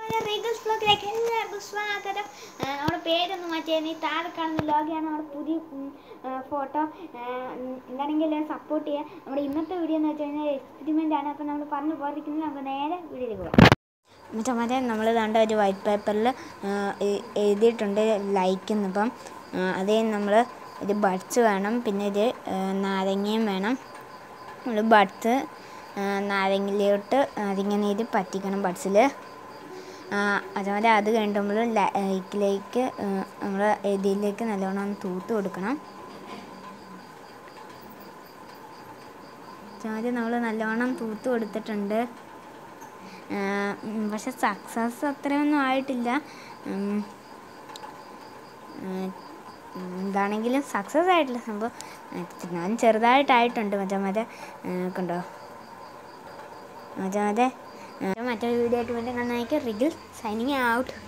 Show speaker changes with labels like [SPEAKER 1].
[SPEAKER 1] റീഗൽസ് ബ്ലോഗിലേക്ക് എല്ലാവർക്കും സ്വാഗതം ആ, നമ്മുടെ പേരൊന്ന് മാറ്റിയായിരുന്നു ഈ താഴെ കാണുന്ന ലോഗയാണ് നമ്മുടെ പുതിയ ഫോട്ടോ എന്താണെങ്കിൽ സപ്പോർട്ട് ചെയ്യുക നമ്മുടെ ഇന്നത്തെ വീഡിയോ എന്ന് വെച്ച് കഴിഞ്ഞാൽ എക്സ്പെരിമെൻ്റ് ആണ് അപ്പോൾ നമ്മൾ പറഞ്ഞു പോകാതിരിക്കുന്നത് നമുക്ക് നേരെ വീഡിയോയിലേക്ക് പോകാം മറ്റേ മറ്റേ നമ്മൾ കണ്ട ഒരു വൈറ്റ് പേപ്പറിൽ എഴുതിയിട്ടുണ്ട് ലൈക്ക് എന്നിപ്പം ആ, അതേ നമ്മൾ ഒരു ബഡ്സ് വേണം പിന്നെ ഒരു ആ, നാരങ്ങയും വേണം നമ്മൾ ബഡ്സ് നാരങ്ങയിലോട്ട് നാരങ്ങ നീര് പറ്റിക്കണം ബഡ്സിൽ അതുപോലെ അത് കഴിഞ്ഞിട്ട് നമ്മൾ ലൈക്കിലേക്ക് നമ്മൾ ഇതിലേക്ക് നല്ലോണം ഒന്ന് തൂത്ത് കൊടുക്കണം ആദ്യം നമ്മൾ നല്ലോണം തൂത്ത് കൊടുത്തിട്ടുണ്ട് ആ, ഉം, പക്ഷെ സക്സസ് അത്രയൊന്നും ആയിട്ടില്ല ഉം, ഉം, എന്താണെങ്കിലും സക്സസ് ആയിട്ടില്ല സംഭവം ഞാൻ ചെറുതായിട്ടായിട്ടുണ്ട് മറ്റേ മറ്റേ ആ, കണ്ടോ മറ്റേ മറ്റേ ആ, മറ്റൊരു വീഡിയോ ആയിട്ട് വേണ്ടി നന്നായിരിക്കും റിഗിൾ സൈനിങ് ഔട്ട്